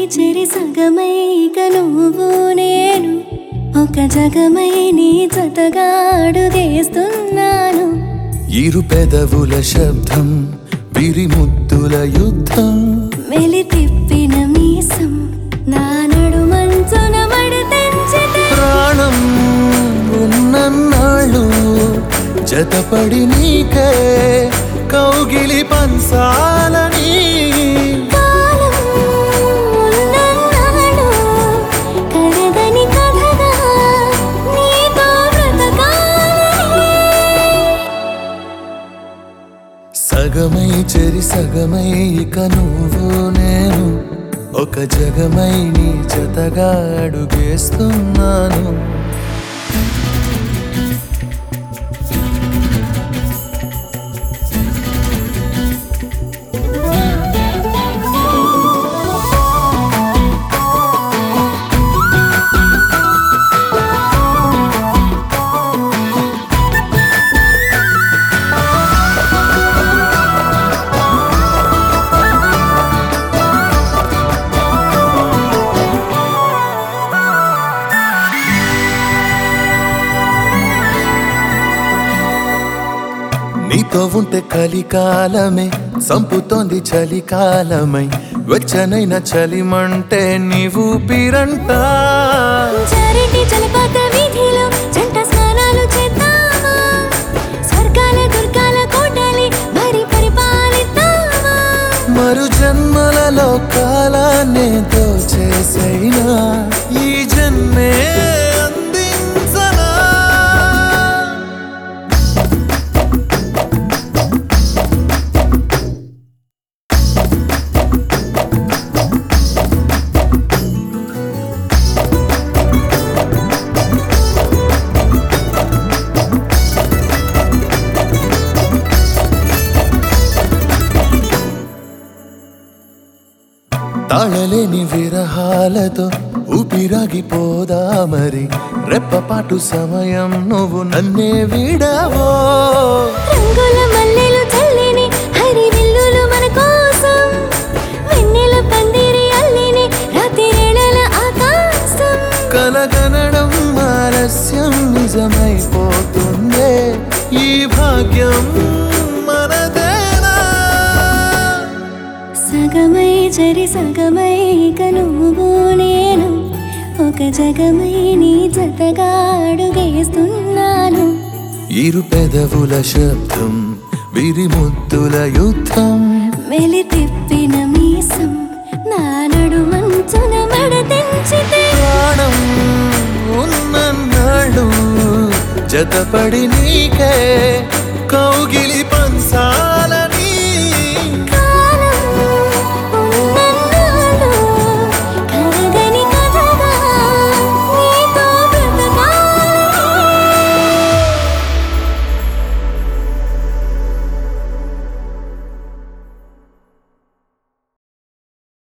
చెరి సగమై ఇక నువ్వు నేను ఒక జగమై నీ జతగా అడుగేస్తున్నాను ఇరు పెదవుల శబ్దం విరి ముద్దుల యుద్ధం మెలి తిప్పిన మీసం నా నడుమంచున మడతెంచితే ప్రాణం ఉన్నన్నాళ్ళు జతపడి నీకే కౌగిలి పంచాలని కాలం ఉన్నన్నాడు కడగని కథగా నీతో బ్రతకాలని సగమై చెరి సగమై ఇక నువ్వు నేను ఒక జగమై నీ జతగా అడుగేస్తున్నాను నీతో ఉంటే కలికాలమే సంపుతోంది చలికాలమై వెచ్చనైన చలిమంటే నీవు పిరంట చారిటి జలపాత వీధిలో జంట స్నానాలు చేద్దామా స్వర్గాల దుర్గాల కోటలి మరి పరిపాలిద్దామా మరు జన్మలలో కాలాన్నే దోచేసైనా ఈ జన్మే అందించనా తాళలేని విరహాలతో ఊపిరాగిపోదా మరి రెప్పపాటు సమయం నువ్వు నన్నే విడవో రంగుల మల్లెలు చల్లిని హరి విల్లులు మన కోసం వెన్నెల పందిరి అల్లిని రాత్రిరేళల ఆకాశం కలగనడం ఆలస్యం నిజమైపోతుందే ఈ భాగ్యం మనదేనా సగమై చరి సగమై ఇక నువ్వు నేను ఒక జగమై నీ జతగా అడుగేస్తున్నాను ఇరు పెదవుల శబ్దం విరి ముద్దుల యుద్ధం మెలి తిప్పిన మీసం నా నడుమంచున మడతెంచితే ప్రాణం ఉన్నన్నాళ్ళు జతపడి నీకే కౌగిలి పంచా